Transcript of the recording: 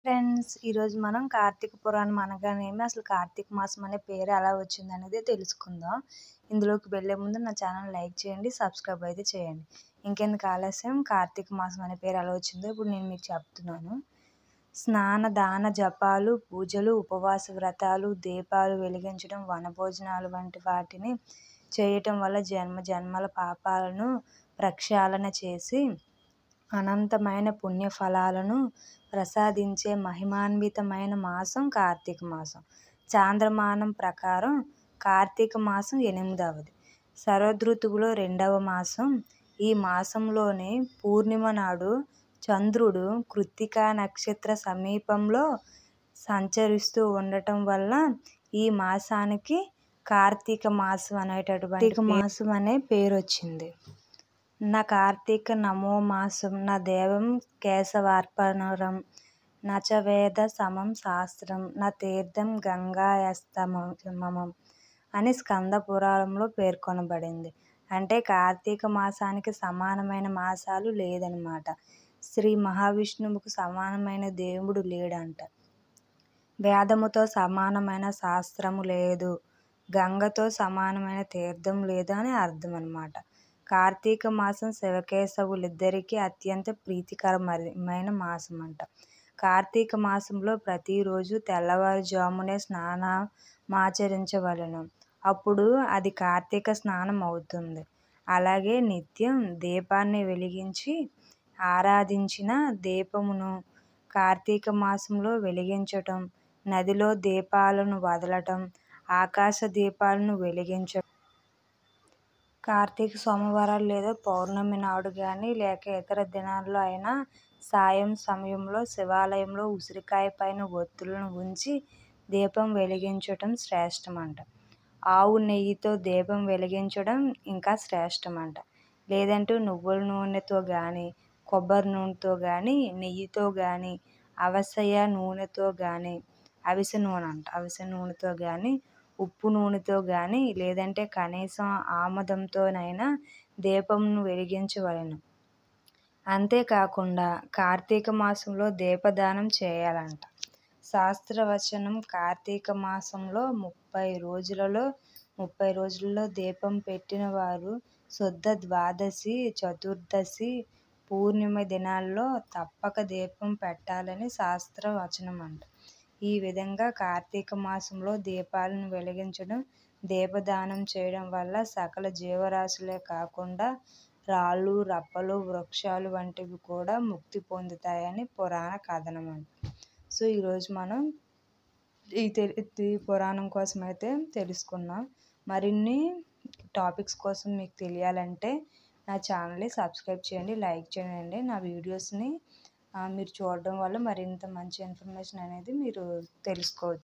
friends ఈరోజు మనం కార్తీక పురాణం అనగానేమి అసలు కార్తీక మాసం అనే పేరు ఎలా వచ్చింది అనేది తెలుసుకుందాం ఇందులోకి వెళ్ళే ముందు నా ఛానల్ లైక్ చేయండి సబ్స్క్రైబ్ అయితే చేయండి ఇంకెందుకు ఆలస్యం కార్తీక మాసం అనే పేరు ఎలా వచ్చిందో ఇప్పుడు నేను మీకు చెప్తున్నాను స్నాన దాన జపాలు పూజలు ఉపవాస వ్రతాలు దీపాలు వెలిగించడం వనభోజనాలు వంటి వాటిని చేయటం వల్ల జన్మ జన్మల పాపాలను ప్రక్షాళన చేసి అనంతమైన పుణ్య ఫలాలను ప్రసాదించే మహిమాన్వితమైన మాసం కార్తీక మాసం చాంద్రమానం ప్రకారం కార్తీక మాసం ఎనిమిదవది శరదృతువులో రెండవ మాసం ఈ మాసంలోని పూర్ణిమ నాడు చంద్రుడు కృత్తికా నక్షత్ర సమీపంలో సంచరిస్తూ ఉండటం వల్ల ఈ మాసానికి కార్తీక మాసం అనేటటువంటి మాసం అనే పేరు వచ్చింది నా కార్తీక నమో మాసం నా దేవం కేశవార్పణరం నచ వేద సమం శాస్త్రం నా తీర్థం గంగాయస్తమం అని స్కంద పురాణంలో పేర్కొనబడింది అంటే కార్తీక మాసానికి సమానమైన మాసాలు లేదనమాట శ్రీ మహావిష్ణువుకు సమానమైన దేవుడు లేడంట వేదముతో సమానమైన శాస్త్రము లేదు గంగతో సమానమైన తీర్థం లేదు అని అర్థం అనమాట కార్తీక మాసం శివకేశవులిద్దరికీ అత్యంత ప్రీతికరమైన మాసం అంట కార్తీక మాసంలో ప్రతిరోజు తెల్లవారుజామునే స్నానమాచరించవలెను అప్పుడు అది కార్తీక స్నానం అవుతుంది అలాగే నిత్యం దీపాన్ని వెలిగించి ఆరాధించిన దీపమును కార్తీక మాసంలో వెలిగించటం నదిలో దీపాలను వదలటం ఆకాశ దీపాలను వెలిగించటం కార్తీక సోమవారాలు లేదా పౌర్ణమి నాడు కానీ లేక ఇతర దినాల్లో అయినా సాయం సమయంలో శివాలయంలో ఉసిరికాయ పైన ఒత్తులను ఉంచి దీపం వెలిగించటం శ్రేష్టమంట ఆవు నెయ్యితో దీపం వెలిగించడం ఇంకా శ్రేష్టమంట లేదంటే నువ్వుల నూనెతో కానీ కొబ్బరి నూనెతో కానీ నెయ్యితో కానీ అవసయ నూనెతో కానీ అవిసె నూనె అంట అవిసె నూనెతో కానీ ఉప్పు నూనెతో కానీ లేదంటే కనీసం ఆముదంతోనైనా దీపంను వెలిగించవలెను అంతేకాకుండా కార్తీక మాసంలో దీపదానం చేయాలంట శాస్త్రవచనం కార్తీక మాసంలో ముప్పై రోజులలో ముప్పై రోజులలో దీపం పెట్టిన వారు శుద్ధ ద్వాదశి చతుర్దశి పూర్ణిమ దినాల్లో తప్పక దీపం పెట్టాలని శాస్త్రవచనం అంట ఈ విధంగా కార్తీక మాసంలో దీపాలను వెలిగించడం దీపదానం చేయడం వల్ల సకల జీవరాశులే కాకుండా రాళ్ళు రప్పలు వృక్షాలు వంటివి కూడా ముక్తి పొందుతాయని పురాణ కథనం అంట సో ఈరోజు మనం ఈ ఈ పురాణం కోసం అయితే తెలుసుకున్నాం మరిన్ని టాపిక్స్ కోసం మీకు తెలియాలంటే నా ఛానల్ని సబ్స్క్రైబ్ చేయండి లైక్ చేయండి నా వీడియోస్ని మీరు చూడడం వల్ల మరింత మంచి ఇన్ఫర్మేషన్ అనేది మీరు తెలుసుకోవచ్చు